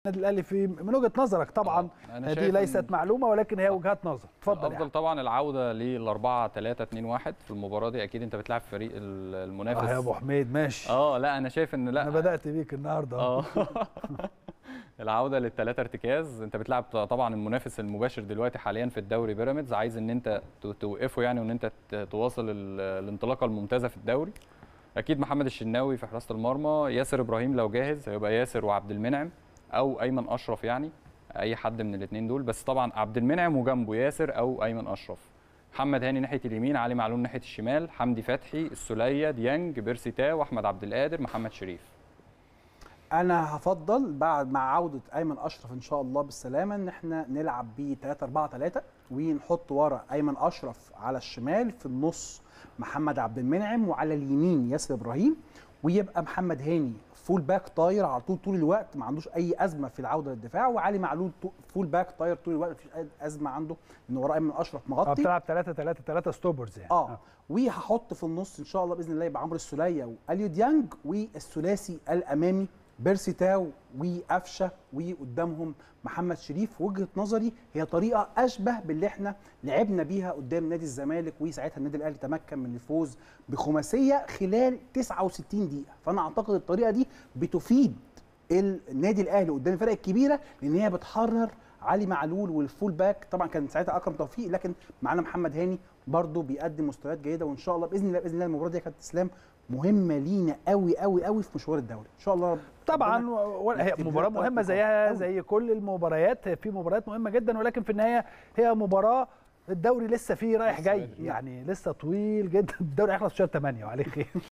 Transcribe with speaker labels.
Speaker 1: النادي الاهلي في من وجهه نظرك طبعا
Speaker 2: آه، أنا
Speaker 1: دي
Speaker 2: شايف
Speaker 1: ليست
Speaker 2: إن-
Speaker 1: معلومه ولكن هي وجهات نظر اتفضل
Speaker 2: الافضل
Speaker 1: يعني.
Speaker 2: طبعا العوده للأربعة 3 2 1 في المباراه دي اكيد انت بتلعب فريق ال- المنافس
Speaker 1: اه يا ابو حميد ماشي
Speaker 2: اه لا انا شايف ان لا
Speaker 1: انا بدات بيك النهارده
Speaker 2: اه العوده للثلاثه ارتكاز انت بتلعب طبعا المنافس المباشر دلوقتي حاليا في الدوري بيراميدز عايز ان انت ت- توقفه يعني وان انت ت- تواصل ال- الانطلاقه الممتازه في الدوري اكيد محمد الشناوي في حراسه المرمى ياسر ابراهيم لو جاهز هيبقى ياسر وعبد المنعم او ايمن اشرف يعني اي حد من الاثنين دول بس طبعا عبد المنعم وجنبه ياسر او ايمن اشرف محمد هاني ناحيه اليمين علي معلول ناحيه الشمال حمدي فتحي السوليه ديانج بيرسي تاو احمد عبد القادر محمد شريف
Speaker 3: انا هفضل بعد مع عوده ايمن اشرف ان شاء الله بالسلامه ان احنا نلعب ب 3 4 3 ونحط ورا ايمن اشرف على الشمال في النص محمد عبد المنعم وعلى اليمين ياسر ابراهيم ويبقى محمد هاني فول باك طاير على طول طول الوقت ما عندوش اي ازمه في العوده للدفاع وعلي معلول تو- فول باك طاير طول الوقت مفيش أي ازمه عنده ان وراه ايمن اشرف
Speaker 1: اه
Speaker 3: مغطي
Speaker 1: بتلعب 3 3 3 ستوبرز يعني
Speaker 3: اه وهحط في النص ان شاء الله باذن الله يبقى عمرو السوليه واليو ديانج والثلاثي الامامي بيرسي تاو وقفشه وقدامهم محمد شريف وجهه نظري هي طريقه اشبه باللي احنا لعبنا بيها قدام نادي الزمالك وساعتها النادي الاهلي تمكن من الفوز بخماسيه خلال 69 دقيقه فانا اعتقد الطريقه دي بتفيد النادي الاهلي قدام الفرق الكبيره لان هي بتحرر علي معلول والفول باك طبعا كان ساعتها اكرم توفيق لكن معانا محمد هاني برضه بيقدم مستويات جيده وان شاء الله باذن الله باذن الله المباراه دي يا كابتن اسلام مهمه لينا قوي قوي قوي في مشوار الدوري ان شاء الله
Speaker 1: طبعا
Speaker 3: ربنا
Speaker 1: و- و- هي
Speaker 3: يكتب
Speaker 1: مباراه
Speaker 3: لنا
Speaker 1: مهمه
Speaker 3: وقت
Speaker 1: زيها
Speaker 3: قوي.
Speaker 1: زي كل المباريات في مباريات مهمه جدا ولكن في النهايه هي مباراه الدوري لسه فيه رايح
Speaker 2: لسه
Speaker 1: جاي
Speaker 2: بدري.
Speaker 1: يعني لسه طويل جدا الدوري هيخلص في شهر 8 وعليه خير